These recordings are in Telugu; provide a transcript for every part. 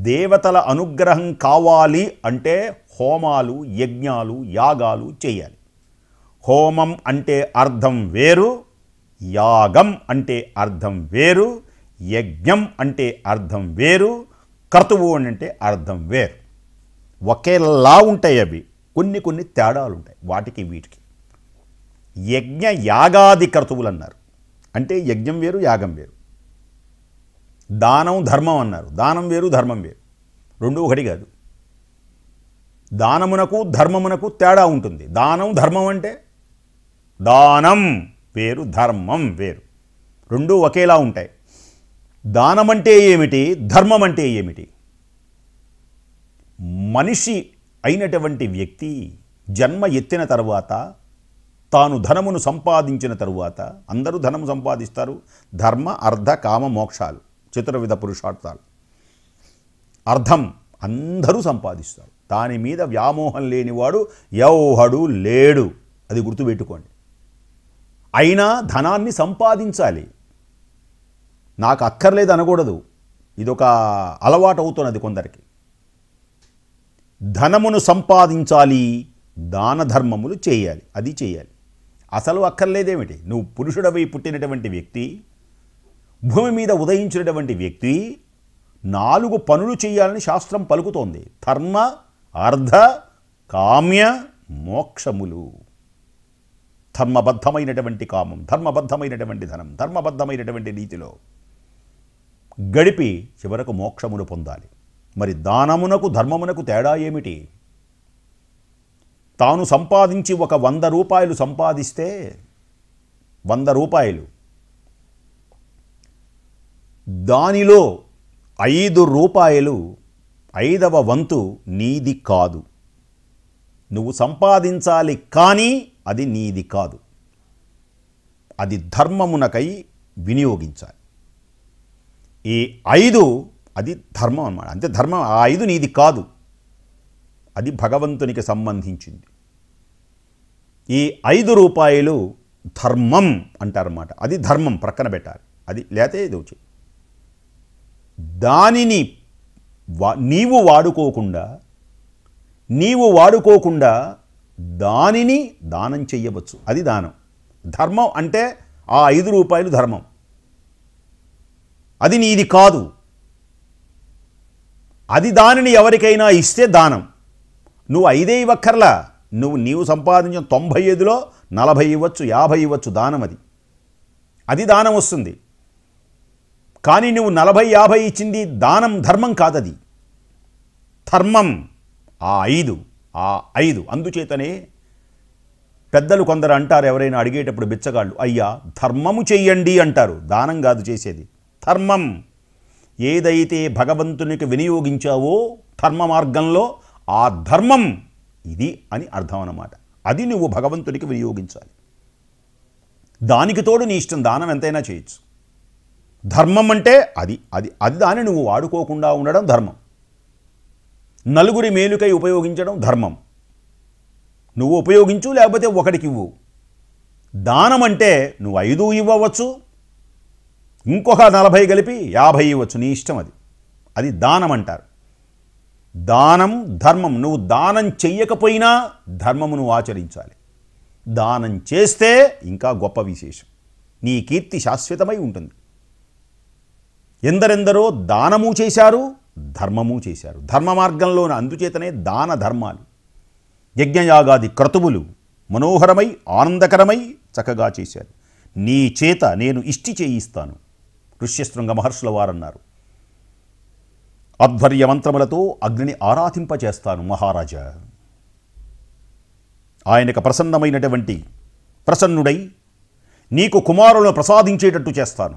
దేవతల అనుగ్రహం కావాలి అంటే హోమాలు యజ్ఞాలు యాగాలు చేయాలి హోమం అంటే అర్థం వేరు యాగం అంటే అర్థం వేరు యజ్ఞం అంటే అర్థం వేరు క్రతువు అంటే అర్థం వేరు ఒకేలా ఉంటాయి అవి కొన్ని కొన్ని తేడాలు ఉంటాయి వాటికి వీటికి యజ్ఞ యాగాది క్రతువులు అన్నారు అంటే యజ్ఞం వేరు యాగం వేరు దానం ధర్మం అన్నారు దానం వేరు ధర్మం వేరు రెండు ఒకటి కాదు దానమునకు ధర్మమునకు తేడా ఉంటుంది దానం ధర్మం అంటే దానం వేరు ధర్మం వేరు రెండు ఒకేలా ఉంటాయి దానం అంటే ఏమిటి ధర్మం అంటే ఏమిటి మనిషి అయినటువంటి వ్యక్తి జన్మ ఎత్తిన తర్వాత తాను ధనమును సంపాదించిన తరువాత అందరూ ధనము సంపాదిస్తారు ధర్మ అర్ధ కామ మోక్షాలు చతుర్విధ పురుషార్థాలు అర్థం అందరూ సంపాదిస్తారు దాని మీద వ్యామోహం లేనివాడు యౌహడు లేడు అది గుర్తుపెట్టుకోండి అయినా ధనాన్ని సంపాదించాలి నాకు అక్కర్లేదు అనకూడదు ఇదొక అలవాటు అవుతున్నది కొందరికి ధనమును సంపాదించాలి దాన ధర్మములు చేయాలి అది చేయాలి అసలు అక్కర్లేదేమిటి నువ్వు పురుషుడవై పుట్టినటువంటి వ్యక్తి భూమి మీద ఉదయించినటువంటి వ్యక్తి నాలుగు పనులు చేయాలని శాస్త్రం పలుకుతోంది ధర్మ అర్ధ కామ్య మోక్షములు ధర్మబద్ధమైనటువంటి కామం ధర్మబద్ధమైనటువంటి ధనం ధర్మబద్ధమైనటువంటి రీతిలో గడిపి చివరకు మోక్షమును పొందాలి మరి దానమునకు ధర్మమునకు తేడా ఏమిటి తాను సంపాదించి ఒక వంద రూపాయలు సంపాదిస్తే వంద రూపాయలు దానిలో ఐదు రూపాయలు ఐదవ వంతు నీది కాదు నువ్వు సంపాదించాలి కానీ అది నీది కాదు అది ధర్మమునకై వినియోగించాలి ఈ ఐదు అది ధర్మం అన్నమాట అంతే ధర్మం ఆ ఐదు నీది కాదు అది భగవంతునికి సంబంధించింది ఈ ఐదు రూపాయలు ధర్మం అంటారన్నమాట అది ధర్మం ప్రక్కన పెట్టాలి అది లేతే ఇది వచ్చి దానిని వా నీవు వాడుకోకుండా నీవు వాడుకోకుండా దానిని దానం చెయ్యవచ్చు అది దానం ధర్మం అంటే ఆ ఐదు రూపాయలు ధర్మం అది నీది కాదు అది దానిని ఎవరికైనా ఇస్తే దానం నువ్వు ఐదే ఇవ్వక్కర్లా నువ్వు నీవు సంపాదించిన తొంభై ఐదులో నలభై ఇవ్వచ్చు యాభై ఇవ్వచ్చు దానం అది అది దానం వస్తుంది కానీ నువ్వు నలభై యాభై ఇచ్చింది దానం ధర్మం కాదది ధర్మం ఆ ఐదు ఆ ఐదు అందుచేతనే పెద్దలు కొందరు అంటారు ఎవరైనా అడిగేటప్పుడు బిచ్చగాళ్ళు అయ్యా ధర్మము చెయ్యండి అంటారు దానం కాదు చేసేది ధర్మం ఏదైతే భగవంతునికి వినియోగించావో ధర్మ మార్గంలో ఆ ధర్మం ఇది అని అర్థం అన్నమాట అది నువ్వు భగవంతునికి వినియోగించాలి దానికి తోడు నీ ఇష్టం దానం ఎంతైనా చేయొచ్చు ధర్మం అంటే అది అది అది దాన్ని నువ్వు వాడుకోకుండా ఉండడం ధర్మం నలుగురి మేలుకై ఉపయోగించడం ధర్మం నువ్వు ఉపయోగించు లేకపోతే ఒకడికి ఇవ్వు దానం అంటే నువ్వు ఐదు ఇవ్వవచ్చు ఇంకొక నలభై కలిపి యాభై ఇవ్వచ్చు నీ ఇష్టం అది అది దానం అంటారు దానం ధర్మం నువ్వు దానం చెయ్యకపోయినా ధర్మము నువ్వు ఆచరించాలి దానం చేస్తే ఇంకా గొప్ప విశేషం నీ కీర్తి శాశ్వతమై ఉంటుంది ఎందరెందరో దానము చేశారు ధర్మము చేశారు ధర్మ మార్గంలోన అందుచేతనే దాన ధర్మాలు యజ్ఞయాగాది క్రతువులు మనోహరమై ఆనందకరమై చక్కగా చేశారు నీ చేత నేను ఇష్టి చేయిస్తాను ఋష్యశృంగ మహర్షుల వారన్నారు అధ్వర్య మంత్రములతో అగ్నిని ఆరాధింపచేస్తాను మహారాజా ఆయనకు ప్రసన్నమైనటువంటి ప్రసన్నుడై నీకు కుమారులను ప్రసాదించేటట్టు చేస్తాను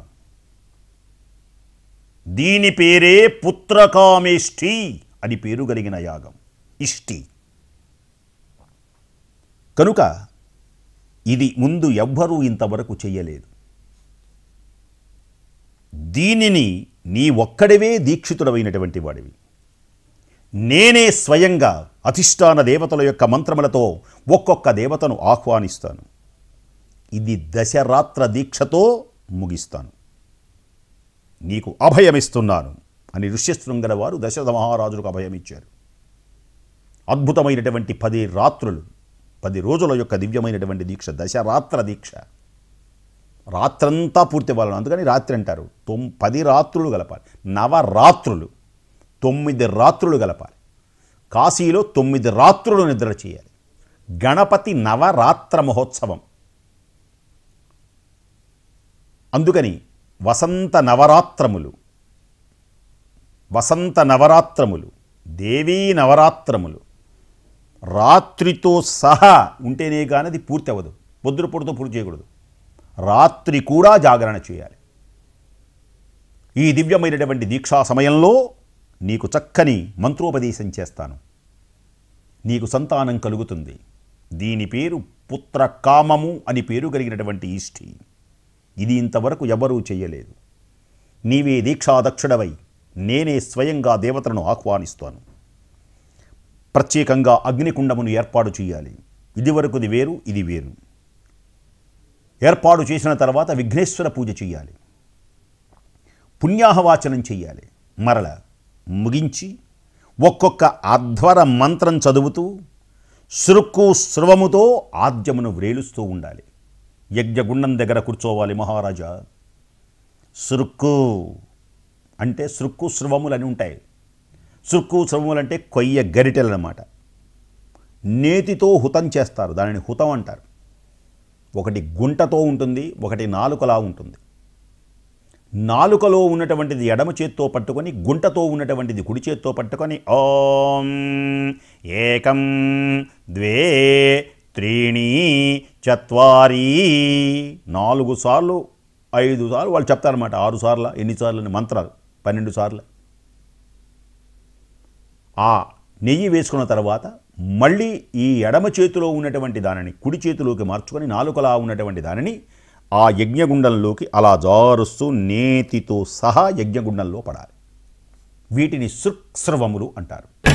దీని పేరే పుత్రకామేష్టి అని పేరు కలిగిన యాగం ఇష్టి కనుక ఇది ముందు ఎవ్వరూ ఇంతవరకు చెయ్యలేదు దీనిని నీ ఒక్కడివే దీక్షితుడమైనటువంటి వాడివి నేనే స్వయంగా అధిష్టాన దేవతల యొక్క మంత్రములతో ఒక్కొక్క దేవతను ఆహ్వానిస్తాను ఇది దశరాత్ర దీక్షతో ముగిస్తాను నీకు అభయమిస్తున్నాను అని ఋష్యశృంగల వారు దశరథ మహారాజులకు అభయం ఇచ్చారు అద్భుతమైనటువంటి పది రాత్రులు పది రోజుల యొక్క దివ్యమైనటువంటి దీక్ష దశరాత్ర దీక్ష రాత్రంతా పూర్తి అవ్వాలి అందుకని రాత్రి అంటారు తొమ్ పది రాత్రులు గలపాలి నవరాత్రులు తొమ్మిది రాత్రులు గలపాలి కాశీలో తొమ్మిది రాత్రులు నిద్ర చేయాలి గణపతి నవరాత్ర మహోత్సవం అందుకని వసంత నవరాత్రములు వసంత నవరాత్రములు దేవీ నవరాత్రములు రాత్రితో సహా ఉంటేనే కానీ అది పూర్తి అవ్వదు పొద్దున పొడుతో పూర్తి చేయకూడదు రాత్రి కూడా జాగరణ చేయాలి ఈ దివ్యమైనటువంటి దీక్షా సమయంలో నీకు చక్కని మంత్రోపదేశం చేస్తాను నీకు సంతానం కలుగుతుంది దీని పేరు పుత్ర కామము అని పేరు కలిగినటువంటి ఇష్టి ఇది ఇంతవరకు ఎవరూ చేయలేదు నీవే దీక్షాదక్షుడవై నేనే స్వయంగా దేవతలను ఆహ్వానిస్తాను ప్రత్యేకంగా అగ్నికుండమును ఏర్పాటు చేయాలి ఇదివరకుది వేరు ఇది వేరు ఏర్పాటు చేసిన తర్వాత విఘ్నేశ్వర పూజ చేయాలి పుణ్యాహవాచనం చెయ్యాలి మరల ముగించి ఒక్కొక్క అధ్వర మంత్రం చదువుతూ శృక్కు స్రవముతో ఆద్యమును వ్రేలుస్తూ ఉండాలి యజ్ఞగుండం దగ్గర కూర్చోవాలి మహారాజా శృక్కు అంటే శృక్కు స్రవములు అని ఉంటాయి శృక్కు స్రవములు అంటే కొయ్య గరిటెలు అన్నమాట నేతితో హుతం చేస్తారు దానిని హుతం అంటారు ఒకటి గుంటతో ఉంటుంది ఒకటి నాలుకలా ఉంటుంది నాలుకలో ఉన్నటువంటిది ఎడమ చేత్తో పట్టుకొని గుంటతో ఉన్నటువంటిది కుడి చేత్తో పట్టుకొని ఓం ఏకం ద్వే త్రీణి చత్వారి నాలుగు సార్లు ఐదు సార్లు వాళ్ళు చెప్తారన్నమాట ఆరు సార్లు ఎన్నిసార్లు అని మంత్రాలు పన్నెండు సార్లు ఆ నెయ్యి వేసుకున్న తర్వాత మళ్ళీ ఈ ఎడమ చేతిలో ఉన్నటువంటి దానిని కుడి చేతిలోకి మార్చుకొని నాలుకలా ఉన్నటువంటి దానిని ఆ యజ్ఞగుండంలోకి అలా జారుస్తూ నేతితో సహా యజ్ఞగుండంలో పడాలి వీటిని సృక్స్రవములు అంటారు